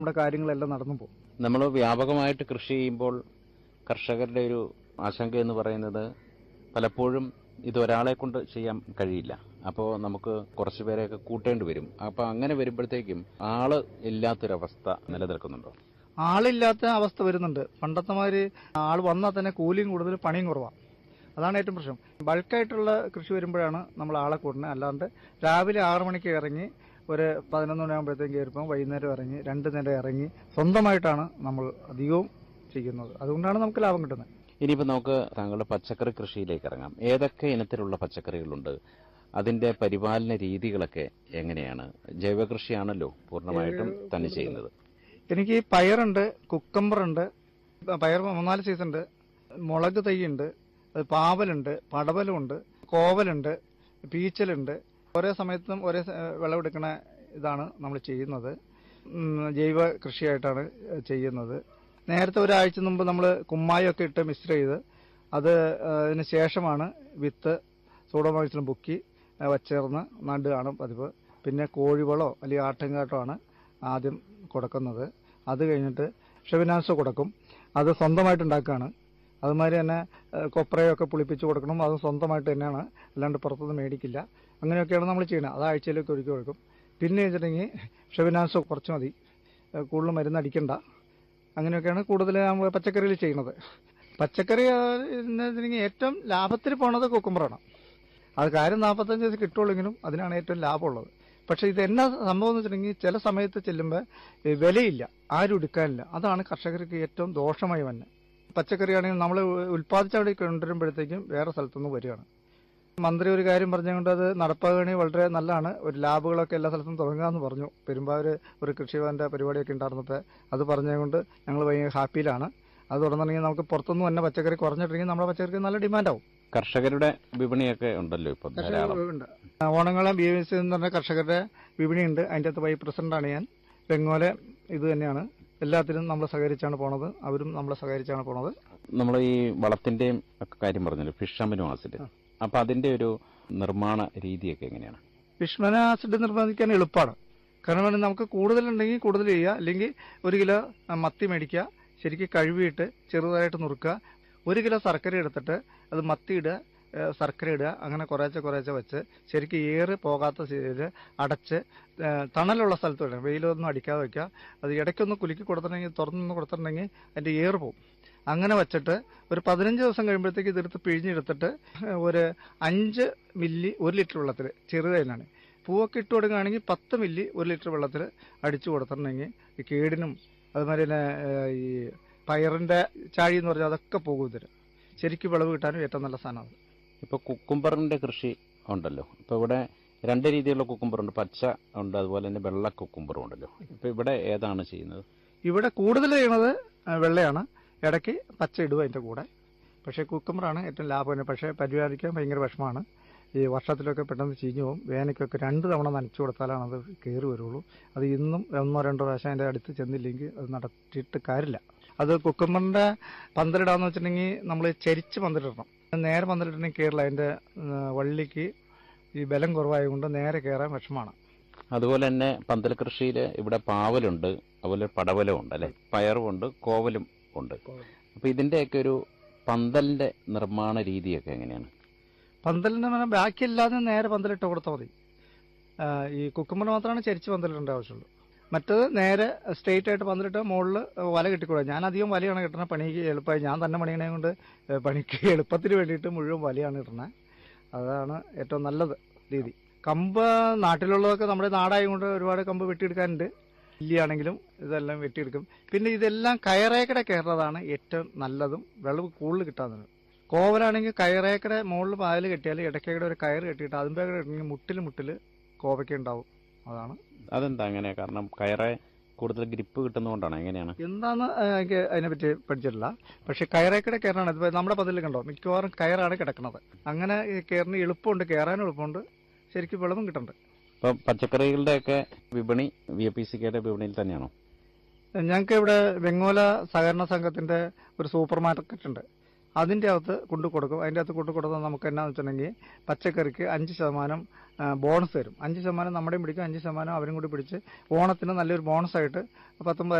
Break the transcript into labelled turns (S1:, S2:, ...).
S1: നമ്മുടെ കാര്യങ്ങളെല്ലാം നടന്നു പോകും
S2: നമ്മൾ വ്യാപകമായിട്ട് കൃഷി ചെയ്യുമ്പോൾ കർഷകരുടെ ഒരു ആശങ്ക എന്ന് പറയുന്നത് പലപ്പോഴും ഇത് ഒരാളെ കൊണ്ട് ചെയ്യാൻ കഴിയില്ല അപ്പോൾ നമുക്ക് കുറച്ചു പേരെയൊക്കെ കൂട്ടേണ്ടി വരും അപ്പോൾ അങ്ങനെ വരുമ്പോഴത്തേക്കും ആള് ഇല്ലാത്തൊരവസ്ഥ നിലനിൽക്കുന്നുണ്ടോ
S1: ആളില്ലാത്ത അവസ്ഥ വരുന്നുണ്ട് പണ്ടത്തെ മാതിരി ആൾ വന്നാൽ തന്നെ കൂലിയും കൂടുതൽ പണിയും കുറവാണ് അതാണ് ഏറ്റവും പ്രശ്നം ബൾക്കായിട്ടുള്ള കൃഷി വരുമ്പോഴാണ് നമ്മൾ ആളെ കൂടുന്നത് അല്ലാണ്ട് രാവിലെ ആറു മണിക്ക് ഇറങ്ങി ഒരു പതിനൊന്ന് മണിയാകുമ്പോഴത്തേക്ക് കയറിപ്പം വൈകുന്നേരം ഇറങ്ങി രണ്ട് നേരം ഇറങ്ങി സ്വന്തമായിട്ടാണ് നമ്മൾ അധികവും ചെയ്യുന്നത് അതുകൊണ്ടാണ് നമുക്ക് ലാഭം കിട്ടുന്നത്
S2: ഇനിയിപ്പോൾ നമുക്ക് താങ്കളുടെ പച്ചക്കറി കൃഷിയിലേക്ക് ഇറങ്ങാം ഏതൊക്കെ ഇനത്തിലുള്ള പച്ചക്കറികളുണ്ട് അതിന്റെ പരിപാലന രീതികളൊക്കെ എങ്ങനെയാണ് ജൈവ കൃഷിയാണല്ലോ പൂർണ്ണമായിട്ടും തന്നെ ചെയ്യുന്നത്
S1: എനിക്ക് പയറുണ്ട് കുക്കമ്പറുണ്ട് പയർ മൂന്നാല് സീസൺ ഉണ്ട് മുളക് തൈയുണ്ട് അത് പാവലുണ്ട് പടവലുണ്ട് കോവലുണ്ട് പീച്ചലുണ്ട് ഓരോ സമയത്തും ഒരേ സ- വിളവെടുക്കുന്ന ഇതാണ് നമ്മൾ ചെയ്യുന്നത് ഉം, ജൈവ കൃഷിയായിട്ടാണ് ചെയ്യുന്നത് നേരത്തെ ഒരാഴ്ച മുമ്പ് നമ്മൾ കുമ്മായൊക്കെ ഇട്ട് മിക്സ് ചെയ്ത് അത് അതിന് ശേഷമാണ് വിത്ത് സൂഡോമോക്സിലും ബുക്കി ആ, വച്ചേർന്ന് നടുകയാണ് പതിവ് പിന്നെ കോഴിവളോ അല്ലെങ്കിൽ ആട്ടിൻകാട്ടോ ആണ് ആദ്യം കൊടുക്കുന്നത് അത് കഴിഞ്ഞിട്ട് ഷെവിനാൻസ് കൊടുക്കും അത് സ്വന്തമായിട്ട് ഉണ്ടാക്കുകയാണ് അതുമാതിരി തന്നെ ഏഹ്, കൊപ്രയൊക്കെ പുളിപ്പിച്ച് കൊടുക്കണം അത് സ്വന്തമായിട്ട് തന്നെയാണ് അല്ലാണ്ട് പുറത്തുനിന്ന് മേടിക്കില്ല അങ്ങനെയൊക്കെയാണ് നമ്മൾ ചെയ്യുന്നത് അത് ആഴ്ചയിലേക്ക് ഒരുക്കി കൊടുക്കും പിന്നെ വെച്ചിട്ടുണ്ടെങ്കിൽ ഷെവിനാൻസ് കുറച്ച് മതി ഏഹ്, കൂടുതൽ മരുന്ന് അടിക്കണ്ട അങ്ങനെയൊക്കെയാണ് കൂടുതൽ നമ്മൾ പച്ചക്കറിയിൽ ചെയ്യുന്നത് പച്ചക്കറി വെച്ചിട്ടുണ്ടെങ്കിൽ ഏറ്റവും ലാഭത്തിൽ പോണത് കുക്കുമ്പറാണ് അത് കാര്യം നാൽപ്പത്തഞ്ച് ദിവസം കിട്ടുള്ളെങ്കിലും അതിനാണ് ഏറ്റവും ലാഭമുള്ളത് പക്ഷെ ഇത് എന്നാ സംഭവം എന്ന് വെച്ചിട്ടുണ്ടെങ്കിൽ ചില സമയത്ത് ചെല്ലുമ്പോൾ ഈ വിലയില്ല ആരും എടുക്കാനില്ല അതാണ് കർഷകർക്ക് ഏറ്റവും ദോഷമായി വന്നെ പച്ചക്കറിയാണെങ്കിൽ നമ്മൾ ഉൽപ്പാദിച്ച അവിടെ കൊണ്ടുവരുമ്പോഴത്തേക്കും വേറെ സ്ഥലത്തുനിന്ന് വരികയാണ് മന്ത്രി ഒരു കാര്യം പറഞ്ഞുകൊണ്ട് അത് നടപ്പാകണി വളരെ നല്ലതാണ് ഒരു ലാബുകളൊക്കെ എല്ലാ സ്ഥലത്തും തുടങ്ങാമെന്ന് പറഞ്ഞു പെരുമ്പാവൂർ ഒരു കൃഷിഭവന്റെ പരിപാടിയൊക്കെ ഉണ്ടായിരുന്നപ്പോൾ അത് പറഞ്ഞതുകൊണ്ട് ഞങ്ങൾ ഭയങ്കര ഹാപ്പിയിലാണ് അത് തുടർന്നുണ്ടെങ്കിൽ നമുക്ക് പുറത്തുനിന്ന് തന്നെ പച്ചക്കറി കുറഞ്ഞിട്ടുണ്ടെങ്കിൽ നമ്മുടെ പച്ചക്കറിക്ക് നല്ല ഡിമാൻഡാവും
S2: കർഷകരുടെ വിപണിയൊക്കെ ഉണ്ടല്ലോ ഇപ്പൊ ധാരാളം
S1: ഉണ്ട് ഓണങ്ങളെ ബി എസ് എന്ന് പറഞ്ഞ കർഷകരുടെ വിപണിയുണ്ട് അതിൻ്റെ അകത്ത് വൈസ് പ്രസിഡന്റാണ് ഞാൻ ബംഗോലെ ഇത് തന്നെയാണ് എല്ലാത്തിനും നമ്മൾ സഹകരിച്ചാണ് പോണത് അവരും നമ്മളെ സഹകരിച്ചാണ് പോണത്
S2: നമ്മൾ ഈ വളത്തിന്റെയും ഒക്കെ കാര്യം പറഞ്ഞല്ലോ ഫിഷ് അമിനോ ആസിഡ് അപ്പൊ അതിന്റെ ഒരു നിർമ്മാണ രീതിയൊക്കെ എങ്ങനെയാണ്
S1: വിഷ്മന ആസിഡ് നിർമ്മിക്കാൻ എളുപ്പമാണ് കാരണം പറഞ്ഞാൽ നമുക്ക് കൂടുതലുണ്ടെങ്കിൽ കൂടുതൽ ചെയ്യുക അല്ലെങ്കിൽ ഒരു കിലോ ആ, മത്തി മേടിക്കുക ശരിക്കും കഴുകിയിട്ട് ചെറുതായിട്ട് നുറുക്കുക ഒരു കിലോ ശർക്കര എടുത്തിട്ട് അത് മത്തി ഇടുക ഏ, ശർക്കര ഇടുക അങ്ങനെ കുറേശ്ശെ കുറേശ്ശെ വെച്ച് ശരിക്കും ഏറ് പോകാത്ത രീതിയിൽ അടച്ച് ഏ, തണലുള്ള സ്ഥലത്ത് വിടണം വെയിലൊന്നും അടിക്കാതെ വെക്കുക അത് ഇടയ്ക്കൊന്ന് കുലുക്കി കൊടുത്തിട്ടുണ്ടെങ്കിൽ തുറന്നൊന്ന് കൊടുത്തിട്ടുണ്ടെങ്കിൽ അതിന്റെ ഏറ് പോകും അങ്ങനെ വെച്ചിട്ട് ഒരു പതിനഞ്ച് ദിവസം കഴിയുമ്പോഴത്തേക്ക് ഇതെടുത്ത് പിഴിഞ്ഞെടുത്തിട്ട് ഒരു അഞ്ച് മില്ലി ഒരു ലിറ്റർ വെള്ളത്തിൽ ചെറുതേനാണ് പൂവൊക്കെ ഇട്ട് കൊടുക്കുകയാണെങ്കിൽ പത്ത് മില്ലി ഒരു ലിറ്റർ വെള്ളത്തിൽ അടിച്ചു കൊടുത്തിട്ടുണ്ടെങ്കിൽ ഈ കേടിനും അതുമാതിരി തന്നെ ഏഹ്, ഈ പയറിന്റെ ചാഴി എന്ന് പറഞ്ഞാൽ അതൊക്കെ പോകും ഇതിന് ശരിക്കും വിളവ് കിട്ടാനും ഏറ്റവും നല്ല സാധനമാണ്
S2: ഇപ്പൊ കുക്കുംബറിന്റെ കൃഷി ഉണ്ടല്ലോ ഇപ്പൊ ഇവിടെ രണ്ട് രീതിയിലുള്ള കുക്കുംബർ ഉണ്ട് പച്ച ഉണ്ട് അതുപോലെ തന്നെ വെള്ള കുക്കുംബറും ഉണ്ടല്ലോ ഇപ്പൊ ഇവിടെ ഏതാണ് ചെയ്യുന്നത്
S1: ഇവിടെ കൂടുതൽ ചെയ്യണത് ആ, വെള്ളയാണ് ഇടയ്ക്ക് പച്ച ഇടുക അതിന്റെ കൂടെ പക്ഷേ കുക്കുമ്പറാണ് ഏറ്റവും ലാഭം പക്ഷേ പരിപാലിക്കാൻ ഭയങ്കര വിഷമമാണ് ഈ വർഷത്തിലൊക്കെ പെട്ടെന്ന് ചീഞ്ഞു പോകും വേനയ്ക്കൊക്കെ രണ്ട് തവണ നനച്ചു കൊടുത്താലാണ് അത് കയറി വരുള്ളൂ അത് ഇന്നും ഒന്നോ രണ്ടോ പ്രാവശ്യം അതിന്റെ അടുത്ത് ചെന്നില്ലെങ്കിൽ അത് നടത്തിയിട്ട് കാര്യമില്ല അത് കുക്കുമ്പറിന്റെ പന്തലിടാന്ന് വെച്ചിട്ടുണ്ടെങ്കിൽ നമ്മൾ ചരിച്ച് പന്തലിടണം നേരെ പന്തലിട്ടുണ്ടെങ്കിൽ കയറില്ല അതിന്റെ ആ, വള്ളിക്ക് ഈ ബലം കുറവായതുകൊണ്ട് നേരെ കയറാൻ വിഷമമാണ്
S2: അതുപോലെ തന്നെ പന്തൽ കൃഷിയിൽ ഇവിടെ പാവലുണ്ട് അതുപോലെ പടവലും ഉണ്ട് അല്ലെ പയറും ഉണ്ട് കോവലും ഉണ്ട് അപ്പൊ ഇതിന്റെയൊക്കെ ഒരു പന്തലിന്റെ നിർമ്മാണ രീതിയൊക്കെ എങ്ങനെയാണ്
S1: പന്തലിന് പറഞ്ഞാൽ ബാക്കിയല്ലാതെ നേരെ പന്തലിട്ട് കൊടുത്താൽ മതി ആ, ഈ കുക്കുമ്പർ മാത്രമാണ് ചരിച്ച് പന്തലിടേണ്ട ആവശ്യമുള്ളൂ മറ്റത് നേരെ സ്ട്രെയിറ്റ് ആയിട്ട് പന്തലിട്ട് മുകളിൽ വല കെട്ടിക്കൂടാ ഞാൻ അധികം വലയാണ് കിട്ടുന്നത് പണിക്ക് എളുപ്പമായി ഞാൻ തന്നെ പണിയണേ കൊണ്ട് ഏ, പണിക്ക് എളുപ്പത്തിന് വേണ്ടിയിട്ട് മുഴുവൻ വലയാണ് ഇടുന്നത് അതാണ് ഏറ്റവും നല്ലത് രീതി കമ്പ് നാട്ടിലുള്ളതൊക്കെ നമ്മുടെ നാടായതുകൊണ്ട് ഒരുപാട് കമ്പ് വെട്ടിയെടുക്കാനുണ്ട് ഇല്ലിയാണെങ്കിലും ഇതെല്ലാം വെട്ടിയെടുക്കും പിന്നെ ഇതെല്ലാം കയറേക്കടെ കയറുന്നതാണ് ഏറ്റവും നല്ലതും വിളവ് കൂടുതൽ കിട്ടാവുന്നത് കോവലാണെങ്കിൽ കയറേക്കടെ മുകളിൽ പായൽ കെട്ടിയാൽ ഇടയ്ക്കടെ ഒരു കയറ് കെട്ടിയിട്ട് അതിൻ്റെ കെട്ടിണെങ്കിൽ മുട്ടിൽ മുട്ടിൽ കോവയ്ക്ക ഉണ്ടാവും അതാണ്
S2: അതെന്താ അങ്ങനെ കാരണം കയറെ കൂടുതൽ ഗ്രിപ്പ് കിട്ടുന്നതുകൊണ്ടാണ് എങ്ങനെയാണ്
S1: എന്താന്ന് എനിക്ക് അതിനെപ്പറ്റി പഠിച്ചിട്ടില്ല പക്ഷെ കയറേക്കടെ കയറാണ് ഇതിപ്പോ നമ്മുടെ പതിൽ കണ്ടോ മിക്കവാറും കയറാണ് കിടക്കുന്നത് അങ്ങനെ ഈ കയറിന് എളുപ്പമുണ്ട് കയറാനും എളുപ്പമുണ്ട് ശരിക്കും വെള്ളവും കിട്ടുന്നുണ്ട്
S2: ഇപ്പൊ പച്ചക്കറികളുടെ ഒക്കെ വിപണി വി എ പി സിക്കയുടെ വിപണിയിൽ തന്നെയാണോ
S1: ഞങ്ങൾക്ക് ഇവിടെ വെങ്ങോല സഹകരണ സംഘത്തിന്റെ ഒരു സൂപ്പർ മാർക്കറ്റ് ഉണ്ട് അതിന്റെ അകത്ത് കൊണ്ടു കൊടുക്കും അതിന്റെ അകത്ത് കൊണ്ടു കൊടുത്താൽ നമുക്ക് എന്നാന്ന് വെച്ചിട്ടുണ്ടെങ്കിൽ പച്ചക്കറിക്ക് അഞ്ച് ശതമാനം ആ, ബോണസ് തരും അഞ്ച് ശതമാനം നമ്മുടെയും പിടിക്കും അഞ്ച് ശതമാനം അവരും കൂടി പിടിച്ച് ഓണത്തിന് നല്ലൊരു ബോണസ് ആയിട്ട് പത്തൊമ്പത്